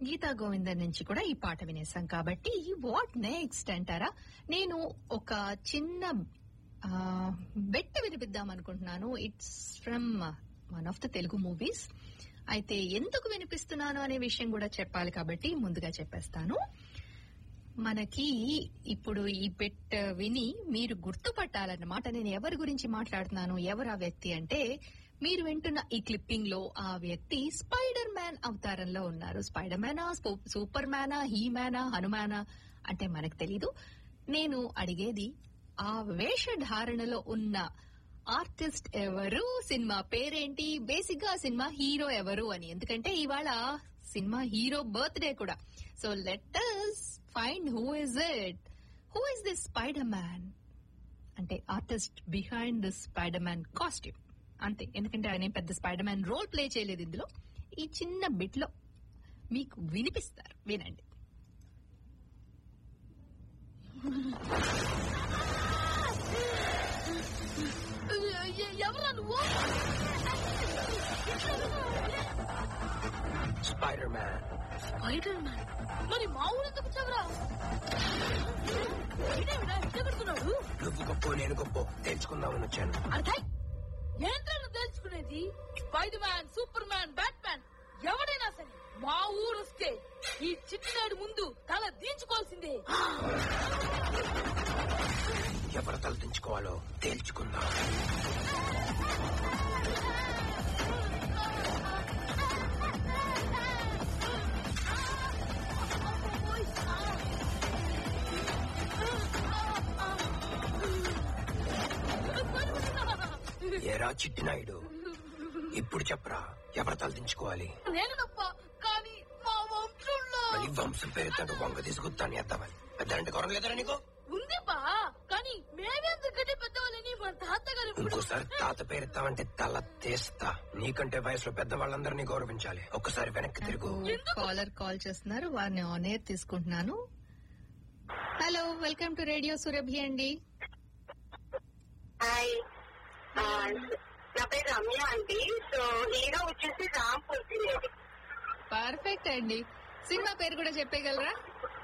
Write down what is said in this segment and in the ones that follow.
గీతా గోవిందం నుంచి కూడా ఈ పాట వినేసాం కాబట్టి వాట్ నెక్స్ట్ అంటారా నేను ఒక చిన్న బెట్ వినిపిద్దాం అనుకుంటున్నాను it's from one of the Telugu movies అయితే ఎందుకు వినిపిస్తున్నాను అనే విషయం కూడా చెప్పాలి కాబట్టి ముందుగా చెప్పేస్తాను మనకి ఇప్పుడు ఈ బెట్ విని మీరు గుర్తుపట్టాలన్నమాట నేను ఎవరి గురించి మాట్లాడుతున్నాను ఎవరు ఆ వ్యక్తి అంటే మీరు వింటున్న ఈ క్లిప్పింగ్ లో ఆ వ్యక్తి స్పైడర్ మ్యాన్ అవతారంలో ఉన్నారు స్పైడర్ మ్యానా సూపర్ మ్యానా హీ మ్యానా హనుమానా అంటే మనకు తెలీదు నేను అడిగేది ఆ వేషధారణలో ఉన్న ఆర్టిస్ట్ ఎవరు సినిమా పేరేంటి బేసిక్ గా సినిమా హీరో ఎవరు అని ఎందుకంటే ఇవాళ సినిమా హీరో బర్త్డే కూడా so let find who is it who is this spider man అంటే artist behind this spider man costume అంతే ఎందుకంటే ఆయన ఏం పెద్ద స్పైడర్ మ్యాన్ రోల్ ప్లే చేయలేదు ఇందులో ఈ చిన్న బిట్ లో మీకు వినిపిస్తారు వినండి ఎవరా నువ్వు స్పైడర్ మ్యాన్ స్పైడర్ మ్యాన్ మరి మా ఊరు ఎందుకు వచ్చావురా ఇదేమిటా ఇష్టపడుతున్నాడు నువ్వు గొప్ప నేను గొప్ప తెచ్చుకుందామని వచ్చాను అర్థాయ్ ఏంట్రా నువ్వు తెలుసుకునేది spider man super man bat man ఎవడైనా సరే మా ఊరు వస్తే ఈ చిట్టినాడు ముందు తల దించుకోవాల్సిందే ఎవరు తలదించుకోవాలో తేల్చుకుందాం ఏరా చిట్టినాయుడు ఇప్పుడు చెప్పరా ఎవరు తలదించుకోవాలి నేను తప్ప కానీ మా వంశంలో మళ్ళీ వంశం పేరుతో వంగ తీసుకొస్తాను ఎత్తవాలి పెద్దంటే కొరలేదరా నీకు ఉంది బా కానీ మేమెందుకంటే పెద్దవాళ్ళని మా తాతగారు ఎప్పుడు ఇంకోసారి తాత పేరెత్తామంటే తల తీస్తా నీకంటే వయసులో పెద్దవాళ్ళందరినీ గౌరవించాలి ఒక్కసారి వెనక్కి తిరుగు కాలర్ కాల్ చేస్తున్నారు వారిని ఆన్ ఎయిర్ తీసుకుంటున్నాను hello welcome to radio Surabhi అండి హాయ్ ఆ, నా పేరు రమ్య అండి సో హీరో వచ్చేసి రామ్ పోతినేని పర్ఫెక్ట్ అండి సినిమా పేరు కూడా చెప్పేయగలరా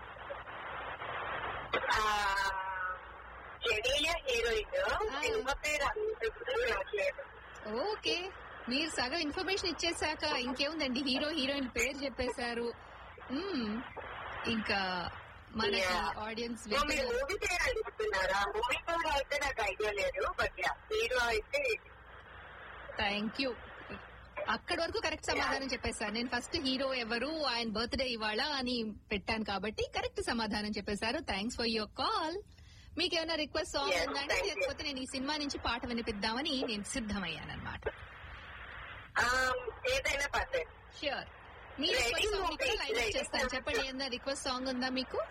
జడీయ హీరోయిన్ సినిమా పేరు అంత గుర్తు రావట్లేదు ఓకే మీరు సగం ఇన్ఫర్మేషన్ ఇచ్చేసాక ఇంకేముందండి హీరో హీరోయిన్ పేరు చెప్పేశారు మ్మ్. ఇంకా మనకి Yeah. ఆడియన్స్ సో మీరు మూవీ పేరు అడుగుతున్నారా మూవీ పేరు అయితే నాకు ఐడియా లేదు బట్ హీరో అయితే థ్యాంక్ యూ అక్కడి వరకు కరెక్ట్ సమాధానం చెప్పేశారు నేను ఫస్ట్ హీరో ఎవరు ఆయన బర్త్డే ఇవాళ అని పెట్టాను కాబట్టి కరెక్ట్ సమాధానం చెప్పేశారు థ్యాంక్స్ ఫర్ యువర్ కాల్ మీకు ఏమైనా రిక్వెస్ట్ సాంగ్ Yes, ఉందంటే thank you. లేకపోతే నేను ఈ సినిమా నుంచి పాట వినిపిద్దామని నేను సిద్ధమయ్యాను అనమాట ఆ, ఏదైనా పర్లేదు ష్యూర్ మీ Ready రిక్వెస్ట్ సాంగ్ కూడా movie, లైన్ ready చేస్తాను movie. చెప్పండి ఏదైనా రిక్వెస్ట్ సాంగ్ ఉందా మీకు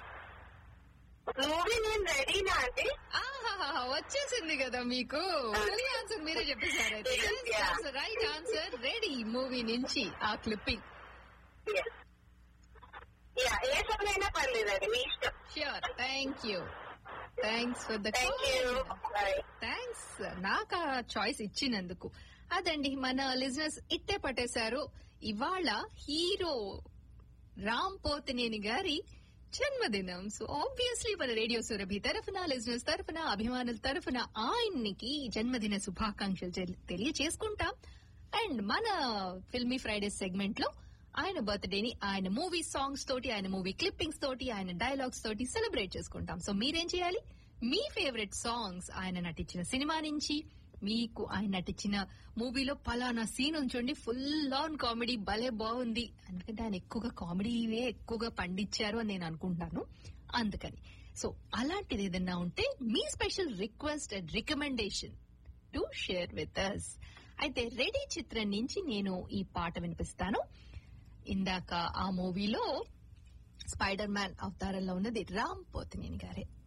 మూవీ నేను రెడీనా అండి ఆహాహా, వచ్చేసింది కదా మీకు ఆన్సర్ మీరే చెప్పేశారు అయితే Yeah. Right answer ready movie నుంచి ఆ క్లిప్పింగ్ Yes. యా ఏ సాంగ్ అయినా పర్లేదండి మీ ఇష్టం sure thank you thanks for the thank you bye thanks నాకు ఆ చాయిస్ ఇచ్చినందుకు అదండి మన లిజినెస్ ఇట్టే పట్టేశారు ఇవాళ హీరో రామ్ పోతినేని గారి జన్మదినం సో ఆబ్వియస్లీ మన రేడియో సురభి తరఫున లిజినెస్ తరఫున అభిమానుల తరఫున ఆయన్నికి జన్మదిన శుభాకాంక్షలు తెలి- తెలియచేసుకుంటాం అండ్ మన ఫిల్మీ ఫ్రైడే సెగ్మెంట్ లో ఆయన బర్త్డేని ఆయన మూవీ సాంగ్స్ తోటి ఆయన మూవీ క్లిప్పింగ్స్ తోటి ఆయన డైలాగ్స్ తోటి సెలబ్రేట్ చేసుకుంటాం సో మీరేం చేయాలి మీ ఫేవరెట్ సాంగ్స్ ఆయన నటించిన సినిమా నుంచి మీకు ఆయన నటించిన మూవీలో పలానా సీన్ ఉంచండి ఫుల్ ఆన్ కామెడీ భలే బాగుంది ఎందుకంటే ఆయన ఎక్కువగా కామెడీవే ఎక్కువగా పండించారు అని నేను అనుకుంటున్నాను అందుకని సో అలాంటిది ఏదన్నా ఉంటే మీ special request and recommendation to share with us అయితే రెడీ చిత్రం నుంచి నేను ఈ పాట వినిపిస్తాను ఇందాక ఆ మూవీలో స్పైడర్ మ్యాన్ అవతారంలో ఉన్నది రామ్ పోతినేని గారే